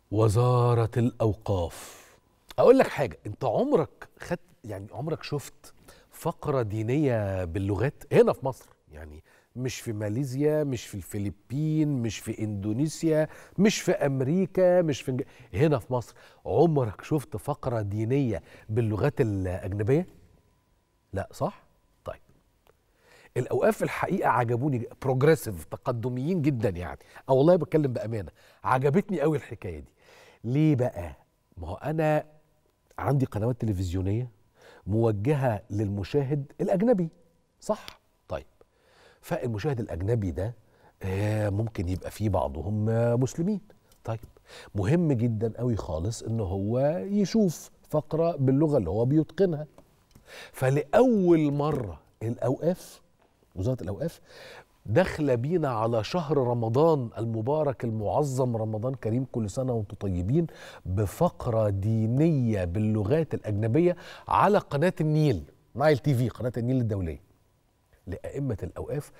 وزارة الأوقاف أقول لك حاجة أنت عمرك خدت يعني عمرك شفت فقرة دينية باللغات هنا في مصر يعني مش في ماليزيا مش في الفلبين مش في إندونيسيا مش في أمريكا مش في هنا في مصر عمرك شفت فقرة دينية باللغات الأجنبية؟ لا صح؟ طيب الاوقاف في الحقيقه عجبوني بروجريسيف تقدميين جدا يعني اه والله بتكلم بامانه عجبتني قوي الحكايه دي ليه بقى ما هو انا عندي قنوات تلفزيونيه موجهه للمشاهد الاجنبي صح طيب فالمشاهد الاجنبي ده آه، ممكن يبقى فيه بعضهم آه، مسلمين طيب مهم جدا قوي خالص ان هو يشوف فقره باللغه اللي هو بيتقنها فلأول مرة الأوقاف وزارة الأوقاف داخلة بينا على شهر رمضان المبارك المعظم رمضان كريم كل سنة وانتم طيبين بفقرة دينية باللغات الأجنبية على قناة النيل نايل تي في قناة النيل الدولية لأئمة الأوقاف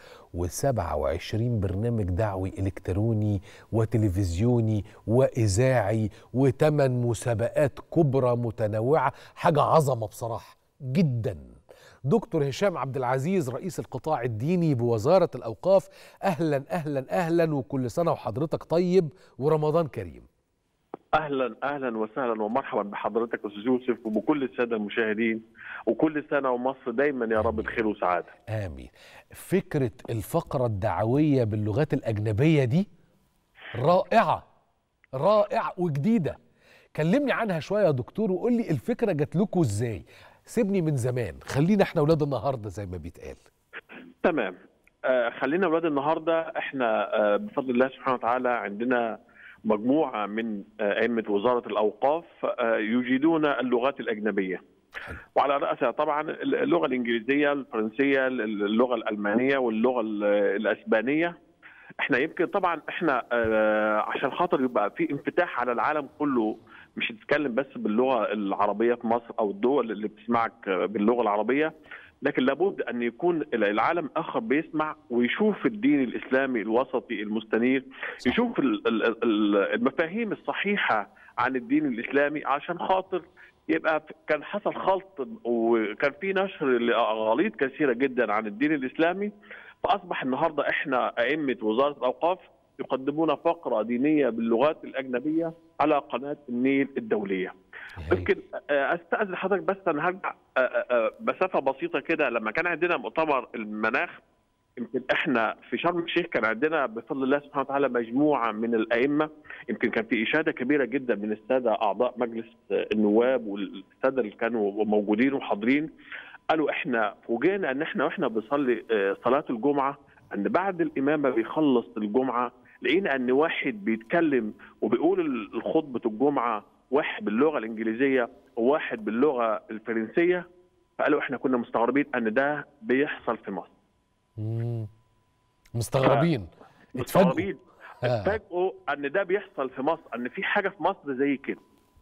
و27 برنامج دعوي إلكتروني وتلفزيوني وإذاعي وثمان مسابقات كبرى متنوعة حاجة عظمة بصراحة جدا دكتور هشام عبد العزيز رئيس القطاع الديني بوزارة الأوقاف أهلا أهلا أهلا وكل سنة وحضرتك طيب ورمضان كريم اهلا اهلا وسهلا ومرحبا بحضرتك استاذ يوسف وبكل الساده المشاهدين وكل سنه ومصر دايما يا رب بخير وسعاده. آمين فكرة الفقرة الدعوية باللغات الأجنبية دي رائعة رائعة وجديدة كلمني عنها شوية يا دكتور وقول لي الفكرة جات لكم ازاي سيبني من زمان خلينا احنا ولاد النهاردة زي ما بيتقال تمام آه خلينا اولاد النهارده احنا آه بفضل الله سبحانه وتعالى عندنا مجموعه من آه، ائمه وزاره الاوقاف آه، يجيدون اللغات الاجنبيه. وعلى راسها طبعا اللغه الانجليزيه، الفرنسيه، اللغه الالمانيه واللغه ال- الاسبانيه. احنا يمكن طبعا احنا آه، عشان خاطر يبقى في انفتاح على العالم كله مش تتكلم بس باللغه العربيه في مصر او الدول اللي بتسمعك آه، باللغه العربيه لكن لابد ان يكون العالم اخر بيسمع ويشوف الدين الاسلامي الوسطي المستنير يشوف ال- ال- ال- المفاهيم الصحيحه عن الدين الاسلامي عشان خاطر يبقى ف- كان حصل خلط وكان في نشر لاغاليط كثيره جدا عن الدين الاسلامي فاصبح النهارده احنا ائمه وزاره الاوقاف يقدمون فقره دينيه باللغات الاجنبيه على قناه النيل الدوليه. يمكن آه، استاذن حضرتك بس انا هرجع آه، آه، آه، مسافه بسيطه كده لما كان عندنا مؤتمر المناخ يمكن احنا في شرم الشيخ كان عندنا بفضل الله سبحانه وتعالى مجموعه من الائمه يمكن كان في اشاده كبيره جدا من الساده اعضاء مجلس آه، النواب والساده اللي كانوا موجودين وحاضرين قالوا احنا فوجئنا ان احنا واحنا بنصلي آه، صلاه الجمعه ان بعد الامام ما بيخلص الجمعه لقينا ان واحد بيتكلم وبيقول الخطبه الجمعه واحد باللغه الانجليزيه وواحد باللغه الفرنسيه فقالوا احنا كنا مستغربين ان ده بيحصل في مصر مم. مستغربين اتفاجئوا مستغربين آه. اتفاجئوا ان ده بيحصل في مصر ان في حاجه في مصر زي كده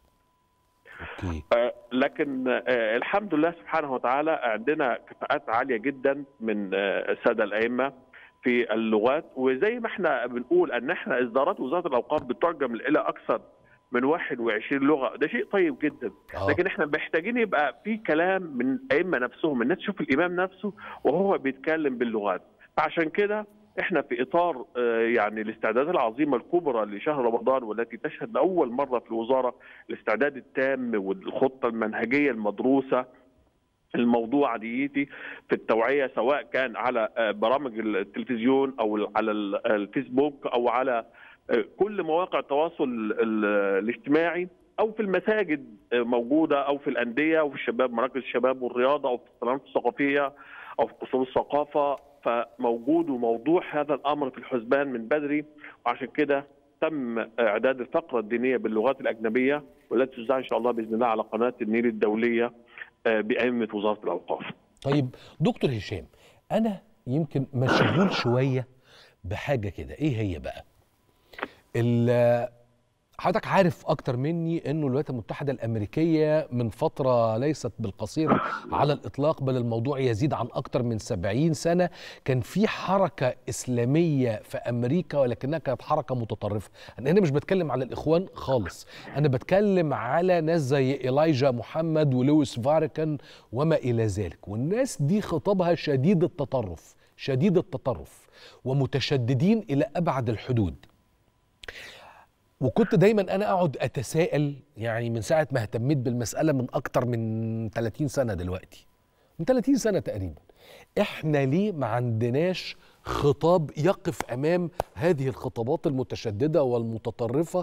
اوكي آه، لكن آه، الحمد لله سبحانه وتعالى عندنا كفاءات عاليه جدا من آه، الساده الائمه في اللغات وزي ما احنا بنقول ان احنا اصدارات وزاره الاوقاف بتترجم الى اكثر من 21 لغه ده شيء طيب جدا آه. لكن احنا محتاجين يبقى في كلام من الائمه نفسهم الناس تشوف الامام نفسه وهو بيتكلم باللغات فعشان كده احنا في اطار آه، يعني الاستعدادات العظيمه الكبرى لشهر رمضان والتي تشهد لاول مره في الوزاره الاستعداد التام والخطه المنهجيه المدروسه الموضوع ديتي في التوعيه سواء كان على آه، برامج التلفزيون او على ال- الفيسبوك او على آه، كل مواقع التواصل ال- الاجتماعي او في المساجد آه، موجوده او في الانديه وفي الشباب مراكز الشباب والرياضه او في الصالونات الثقافيه او في قصور الثقافه فموجود وموضوع هذا الامر في الحسبان من بدري وعشان كده تم اعداد الفقره الدينيه باللغات الاجنبيه والتي تذاع ان شاء الله باذن الله على قناه النيل الدوليه آه، بأئمة وزارة الأوقاف طيب دكتور هشام انا يمكن مشغول شويه بحاجه كده ايه هي بقى ال- حضرتك عارف اكتر مني انه الولايات المتحده الامريكيه من فتره ليست بالقصيره على الاطلاق بل الموضوع يزيد عن اكتر من 70 سنه كان في حركه اسلاميه في امريكا ولكنها كانت حركه متطرفه انا هنا مش بتكلم على الاخوان خالص انا بتكلم على ناس زي إيلايجا محمد ولويس فاركن وما الى ذلك والناس دي خطابها شديد التطرف شديد التطرف ومتشددين الى ابعد الحدود وكنت دايما انا اقعد اتساءل يعني من ساعه ما اهتميت بالمساله من اكتر من 30 سنه دلوقتي من 30 سنه تقريبا احنا ليه ما عندناش خطاب يقف امام هذه الخطابات المتشدده والمتطرفه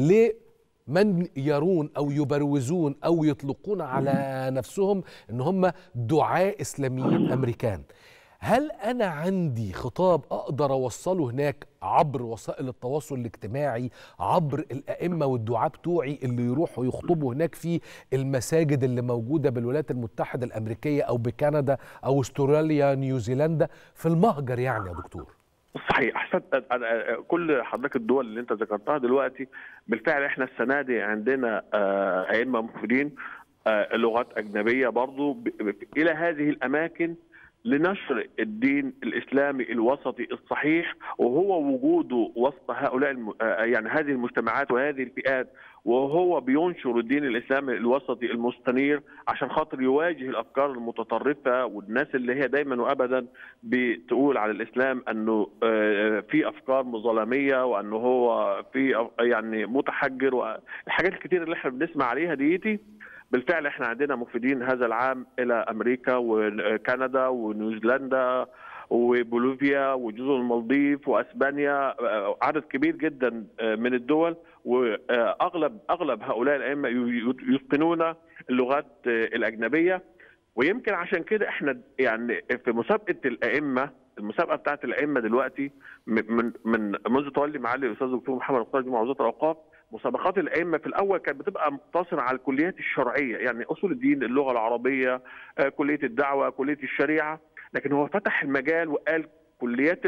لمن يرون او يبروزون او يطلقون على نفسهم ان هم دعاة اسلاميين امريكان هل انا عندي خطاب اقدر اوصله هناك عبر وسائل التواصل الاجتماعي عبر الائمه والدعاة بتوعي اللي يروحوا يخطبوا هناك في المساجد اللي موجوده بالولايات المتحده الامريكيه او بكندا او استراليا نيوزيلندا في المهجر يعني يا دكتور صحيح احسنت كل حضرتك الدول اللي انت ذكرتها دلوقتي بالفعل احنا السنه دي عندنا ائمه مفيدين لغات اجنبيه برضو الى هذه الاماكن لنشر الدين الاسلامي الوسطي الصحيح وهو وجوده وسط هؤلاء الم... يعني هذه المجتمعات وهذه الفئات وهو بينشر الدين الاسلامي الوسطي المستنير عشان خاطر يواجه الافكار المتطرفه والناس اللي هي دايما وابدا بتقول على الاسلام انه في افكار مظلميه وانه هو في يعني متحجر والحاجات الكتير اللي احنا بنسمع عليها ديتي بالفعل احنا عندنا مفيدين هذا العام الى امريكا وكندا ونيوزيلندا وبوليفيا وجزر المالديف واسبانيا عدد كبير جدا من الدول واغلب اغلب هؤلاء الائمه يتقنون اللغات الاجنبيه ويمكن عشان كده احنا يعني في مسابقه الائمه المسابقه بتاعت الائمه دلوقتي من من منذ تولي معالي الاستاذ الدكتور محمد مختار جمعه وزاره الاوقاف مسابقات الائمه في الاول كانت بتبقى مقتصره على الكليات الشرعيه يعني اصول الدين اللغه العربيه كليه الدعوه كليه الشريعه لكن هو فتح المجال وقال كليات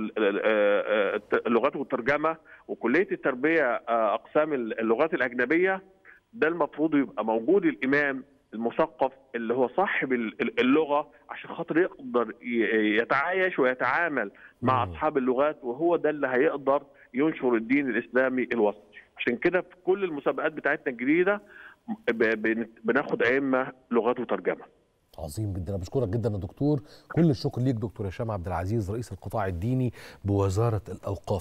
اللغات والترجمه وكليه التربيه اقسام اللغات الاجنبيه ده المفروض يبقى موجود الامام المثقف اللي هو صاحب اللغه عشان خاطر يقدر يتعايش ويتعامل مع اصحاب اللغات وهو ده اللي هيقدر ينشر الدين الاسلامي الوسطي عشان كده في كل المسابقات بتاعتنا الجديده بناخد ائمه لغات وترجمه عظيم جدا انا بشكرك جدا يا دكتور كل الشكر ليك دكتور هشام عبد العزيز رئيس القطاع الديني بوزاره الاوقاف